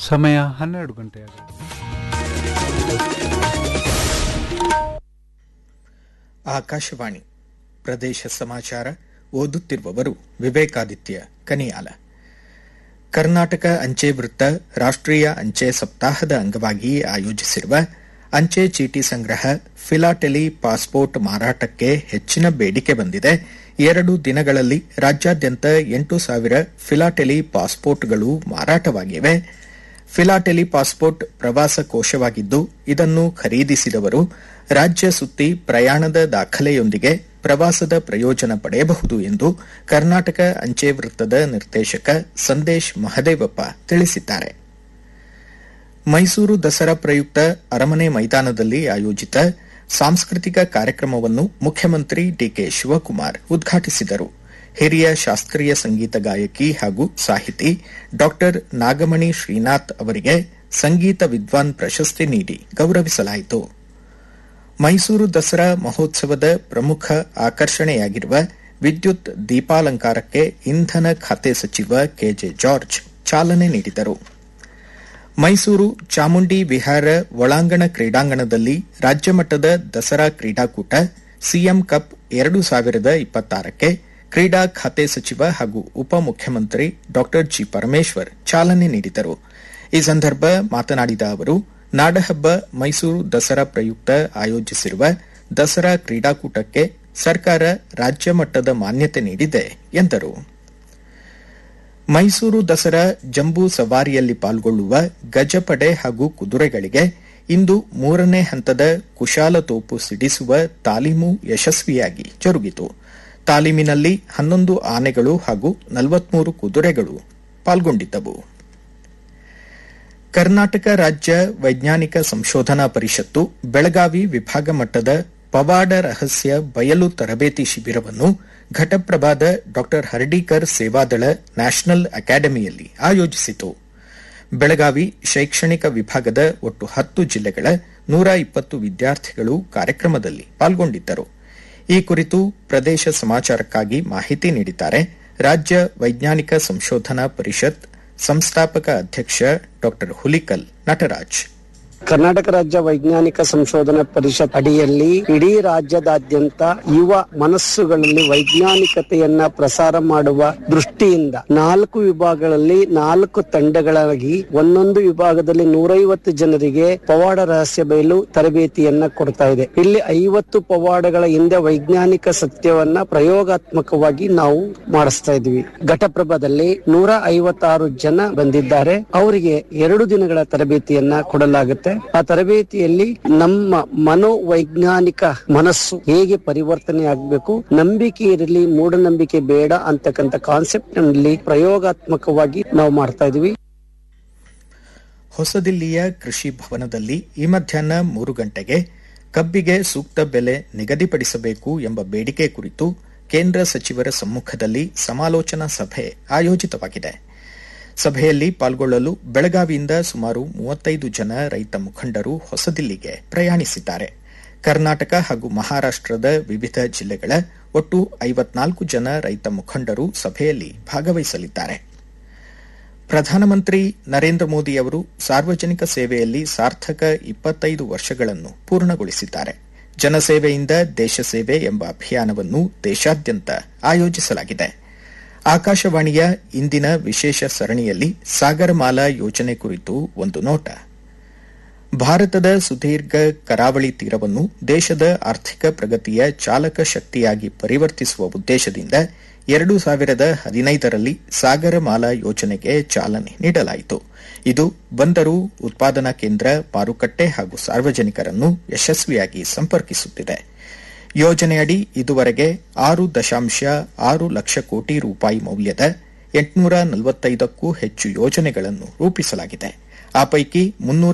ಸಮಯ ಹನ್ನೆರಡು ಗಂಟೆಯಾಗಿದೆ ಆಕಾಶವಾಣಿ ಪ್ರದೇಶ ಸಮಾಚಾರ ಓದುತ್ತಿರುವವರು ವಿವೇಕಾದಿತ್ಯ ಕನಿಯಾಲ ಕರ್ನಾಟಕ ಅಂಚೆ ವೃತ್ತ ರಾಷ್ಟ್ರೀಯ ಅಂಚೆ ಸಪ್ತಾಹದ ಅಂಗವಾಗಿ ಆಯೋಜಿಸಿರುವ ಅಂಚೆ ಚೀಟಿ ಸಂಗ್ರಹ ಫಿಲಾಟೆಲಿ ಪಾಸ್ಪೋರ್ಟ್ ಮಾರಾಟಕ್ಕೆ ಹೆಚ್ಚಿನ ಬೇಡಿಕೆ ಬಂದಿದೆ ಎರಡು ದಿನಗಳಲ್ಲಿ ರಾಜ್ಯಾದ್ಯಂತ ಎಂಟು ಸಾವಿರ ಫಿಲಾಟೆಲಿ ಪಾಸ್ಪೋರ್ಟ್ಗಳು ಮಾರಾಟವಾಗಿವೆ ಫಿಲಾಟೆಲಿ ಪಾಸ್ಪೋರ್ಟ್ ಪ್ರವಾಸ ಕೋಶವಾಗಿದ್ದು ಇದನ್ನು ಖರೀದಿಸಿದವರು ರಾಜ್ಯ ಸುತ್ತಿ ಪ್ರಯಾಣದ ದಾಖಲೆಯೊಂದಿಗೆ ಪ್ರವಾಸದ ಪ್ರಯೋಜನ ಪಡೆಯಬಹುದು ಎಂದು ಕರ್ನಾಟಕ ಅಂಚೆ ವೃತ್ತದ ನಿರ್ದೇಶಕ ಸಂದೇಶ್ ಮಹದೇವಪ್ಪ ತಿಳಿಸಿದ್ದಾರೆ ಮೈಸೂರು ದಸರಾ ಪ್ರಯುಕ್ತ ಅರಮನೆ ಮೈದಾನದಲ್ಲಿ ಆಯೋಜಿತ ಸಾಂಸ್ಕೃತಿಕ ಕಾರ್ಯಕ್ರಮವನ್ನು ಮುಖ್ಯಮಂತ್ರಿ ಡಿಕೆ ಶಿವಕುಮಾರ್ ಉದ್ಘಾಟಿಸಿದರು ಹಿರಿಯ ಶಾಸ್ತ್ರೀಯ ಸಂಗೀತ ಗಾಯಕಿ ಹಾಗೂ ಸಾಹಿತಿ ಡಾ ನಾಗಮಣಿ ಶ್ರೀನಾಥ್ ಅವರಿಗೆ ಸಂಗೀತ ವಿದ್ವಾನ್ ಪ್ರಶಸ್ತಿ ನೀಡಿ ಗೌರವಿಸಲಾಯಿತು ಮೈಸೂರು ದಸರಾ ಮಹೋತ್ಸವದ ಪ್ರಮುಖ ಆಕರ್ಷಣೆಯಾಗಿರುವ ವಿದ್ಯುತ್ ದೀಪಾಲಂಕಾರಕ್ಕೆ ಇಂಧನ ಖಾತೆ ಸಚಿವ ಕೆಜೆ ಜಾರ್ಜ್ ಚಾಲನೆ ನೀಡಿದರು ಮೈಸೂರು ಚಾಮುಂಡಿ ವಿಹಾರ ಒಳಾಂಗಣ ಕ್ರೀಡಾಂಗಣದಲ್ಲಿ ರಾಜ್ಯಮಟ್ಟದ ದಸರಾ ಕ್ರೀಡಾಕೂಟ ಸಿಎಂ ಕಪ್ ಎರಡು ಸಾವಿರದ ಇಪ್ಪತ್ತಾರಕ್ಕೆ ಕ್ರೀಡಾ ಖಾತೆ ಸಚಿವ ಹಾಗೂ ಉಪಮುಖ್ಯಮಂತ್ರಿ ಡಾ ಜಿ ಪರಮೇಶ್ವರ್ ಚಾಲನೆ ನೀಡಿದರು ಈ ಸಂದರ್ಭ ಮಾತನಾಡಿದ ಅವರು ನಾಡಹಬ್ಬ ಮೈಸೂರು ದಸರಾ ಪ್ರಯುಕ್ತ ಆಯೋಜಿಸಿರುವ ದಸರಾ ಕ್ರೀಡಾಕೂಟಕ್ಕೆ ಸರ್ಕಾರ ರಾಜ್ಯ ಮಟ್ಟದ ಮಾನ್ಯತೆ ನೀಡಿದೆ ಎಂದರು ಮೈಸೂರು ದಸರಾ ಜಂಬೂ ಸವಾರಿಯಲ್ಲಿ ಪಾಲ್ಗೊಳ್ಳುವ ಗಜಪಡೆ ಹಾಗೂ ಕುದುರೆಗಳಿಗೆ ಇಂದು ಮೂರನೇ ಹಂತದ ಕುಶಾಲತೋಪು ಸಿಡಿಸುವ ತಾಲೀಮು ಯಶಸ್ವಿಯಾಗಿ ಜರುಗಿತು ತಾಲೀಮಿನಲ್ಲಿ ಹನ್ನೊಂದು ಆನೆಗಳು ಹಾಗೂ ನಲವತ್ಮೂರು ಕುದುರೆಗಳು ಪಾಲ್ಗೊಂಡಿದ್ದವು ಕರ್ನಾಟಕ ರಾಜ್ಯ ವೈಜ್ಞಾನಿಕ ಸಂಶೋಧನಾ ಪರಿಷತ್ತು ಬೆಳಗಾವಿ ವಿಭಾಗ ಮಟ್ಟದ ಪವಾಡ ರಹಸ್ಯ ಬಯಲು ತರಬೇತಿ ಶಿಬಿರವನ್ನು ಘಟಪ್ರಭಾದ ಡಾ ಹರ್ಡೀಕರ್ ಸೇವಾದಳ ನ್ಯಾಷನಲ್ ಅಕಾಡೆಮಿಯಲ್ಲಿ ಆಯೋಜಿಸಿತು ಬೆಳಗಾವಿ ಶೈಕ್ಷಣಿಕ ವಿಭಾಗದ ಒಟ್ಟು ಹತ್ತು ಜಿಲ್ಲೆಗಳ ನೂರ ಇಪ್ಪತ್ತು ವಿದ್ಯಾರ್ಥಿಗಳು ಕಾರ್ಯಕ್ರಮದಲ್ಲಿ ಪಾಲ್ಗೊಂಡಿದ್ದರು ಈ ಕುರಿತು ಪ್ರದೇಶ ಸಮಾಚಾರಕ್ಕಾಗಿ ಮಾಹಿತಿ ನೀಡಿದ್ದಾರೆ ರಾಜ್ಯ ವೈಜ್ಞಾನಿಕ ಸಂಶೋಧನಾ ಪರಿಷತ್ ಸಂಸ್ಥಾಪಕ ಅಧ್ಯಕ್ಷ ಡಾ ಹುಲಿಕಲ್ ನಟರಾಜ್ ಕರ್ನಾಟಕ ರಾಜ್ಯ ವೈಜ್ಞಾನಿಕ ಸಂಶೋಧನಾ ಪರಿಷತ್ ಅಡಿಯಲ್ಲಿ ಇಡೀ ರಾಜ್ಯದಾದ್ಯಂತ ಯುವ ಮನಸ್ಸುಗಳಲ್ಲಿ ವೈಜ್ಞಾನಿಕತೆಯನ್ನ ಪ್ರಸಾರ ಮಾಡುವ ದೃಷ್ಟಿಯಿಂದ ನಾಲ್ಕು ವಿಭಾಗಗಳಲ್ಲಿ ನಾಲ್ಕು ತಂಡಗಳಾಗಿ ಒಂದೊಂದು ವಿಭಾಗದಲ್ಲಿ ನೂರೈವತ್ತು ಜನರಿಗೆ ಪವಾಡ ರಹಸ್ಯ ಬಯಲು ತರಬೇತಿಯನ್ನ ಕೊಡ್ತಾ ಇದೆ ಇಲ್ಲಿ ಐವತ್ತು ಪವಾಡಗಳ ಹಿಂದೆ ವೈಜ್ಞಾನಿಕ ಸತ್ಯವನ್ನ ಪ್ರಯೋಗಾತ್ಮಕವಾಗಿ ನಾವು ಮಾಡಿಸ್ತಾ ಇದ್ವಿ ಘಟಪ್ರಭದಲ್ಲಿ ನೂರ ಐವತ್ತಾರು ಜನ ಬಂದಿದ್ದಾರೆ ಅವರಿಗೆ ಎರಡು ದಿನಗಳ ತರಬೇತಿಯನ್ನ ಕೊಡಲಾಗುತ್ತೆ ಆ ತರಬೇತಿಯಲ್ಲಿ ನಮ್ಮ ಮನೋವೈಜ್ಞಾನಿಕ ಮನಸ್ಸು ಹೇಗೆ ಪರಿವರ್ತನೆ ಆಗಬೇಕು ನಂಬಿಕೆ ಇರಲಿ ಮೂಢನಂಬಿಕೆ ಬೇಡ ಅಂತಕ್ಕಂಥ ಕಾನ್ಸೆಪ್ಟ್ ನಲ್ಲಿ ಪ್ರಯೋಗಾತ್ಮಕವಾಗಿ ನಾವು ಮಾಡ್ತಾ ಇದೀವಿ ಹೊಸದಿಲ್ಲಿಯ ಕೃಷಿ ಭವನದಲ್ಲಿ ಈ ಮಧ್ಯಾಹ್ನ ಮೂರು ಗಂಟೆಗೆ ಕಬ್ಬಿಗೆ ಸೂಕ್ತ ಬೆಲೆ ನಿಗದಿಪಡಿಸಬೇಕು ಎಂಬ ಬೇಡಿಕೆ ಕುರಿತು ಕೇಂದ್ರ ಸಚಿವರ ಸಮ್ಮುಖದಲ್ಲಿ ಸಮಾಲೋಚನಾ ಸಭೆ ಆಯೋಜಿತವಾಗಿದೆ ಸಭೆಯಲ್ಲಿ ಪಾಲ್ಗೊಳ್ಳಲು ಬೆಳಗಾವಿಯಿಂದ ಸುಮಾರು ಮೂವತ್ತೈದು ಜನ ರೈತ ಮುಖಂಡರು ಹೊಸದಿಲ್ಲಿಗೆ ಪ್ರಯಾಣಿಸಿದ್ದಾರೆ ಕರ್ನಾಟಕ ಹಾಗೂ ಮಹಾರಾಷ್ಟದ ವಿವಿಧ ಜಿಲ್ಲೆಗಳ ಒಟ್ಟು ಐವತ್ನಾಲ್ಕು ಜನ ರೈತ ಮುಖಂಡರು ಸಭೆಯಲ್ಲಿ ಭಾಗವಹಿಸಲಿದ್ದಾರೆ ಪ್ರಧಾನಮಂತ್ರಿ ನರೇಂದ್ರ ಮೋದಿ ಅವರು ಸಾರ್ವಜನಿಕ ಸೇವೆಯಲ್ಲಿ ಸಾರ್ಥಕ ಇಪ್ಪತ್ತೈದು ವರ್ಷಗಳನ್ನು ಪೂರ್ಣಗೊಳಿಸಿದ್ದಾರೆ ಜನಸೇವೆಯಿಂದ ದೇಶ ಸೇವೆ ಎಂಬ ಅಭಿಯಾನವನ್ನು ದೇಶಾದ್ಯಂತ ಆಯೋಜಿಸಲಾಗಿದೆ ಆಕಾಶವಾಣಿಯ ಇಂದಿನ ವಿಶೇಷ ಸರಣಿಯಲ್ಲಿ ಸಾಗರಮಾಲಾ ಯೋಜನೆ ಕುರಿತು ಒಂದು ನೋಟ ಭಾರತದ ಸುದೀರ್ಘ ಕರಾವಳಿ ತೀರವನ್ನು ದೇಶದ ಆರ್ಥಿಕ ಪ್ರಗತಿಯ ಚಾಲಕ ಶಕ್ತಿಯಾಗಿ ಪರಿವರ್ತಿಸುವ ಉದ್ದೇಶದಿಂದ ಎರಡು ಸಾವಿರದ ಹದಿನೈದರಲ್ಲಿ ಸಾಗರಮಾಲಾ ಯೋಜನೆಗೆ ಚಾಲನೆ ನೀಡಲಾಯಿತು ಇದು ಬಂದರು ಉತ್ಪಾದನಾ ಕೇಂದ್ರ ಮಾರುಕಟ್ಟೆ ಹಾಗೂ ಸಾರ್ವಜನಿಕರನ್ನು ಯಶಸ್ವಿಯಾಗಿ ಸಂಪರ್ಕಿಸುತ್ತಿದೆ ಯೋಜನೆಯಡಿ ಇದುವರೆಗೆ ಆರು ದಶಾಂಶ ಆರು ಲಕ್ಷ ಕೋಟಿ ರೂಪಾಯಿ ಮೌಲ್ಯದ ಎಂಟುನೂರ ನಲವತ್ತೈದಕ್ಕೂ ಹೆಚ್ಚು ಯೋಜನೆಗಳನ್ನು ರೂಪಿಸಲಾಗಿದೆ ಆ ಪೈಕಿ ಮುನ್ನೂರ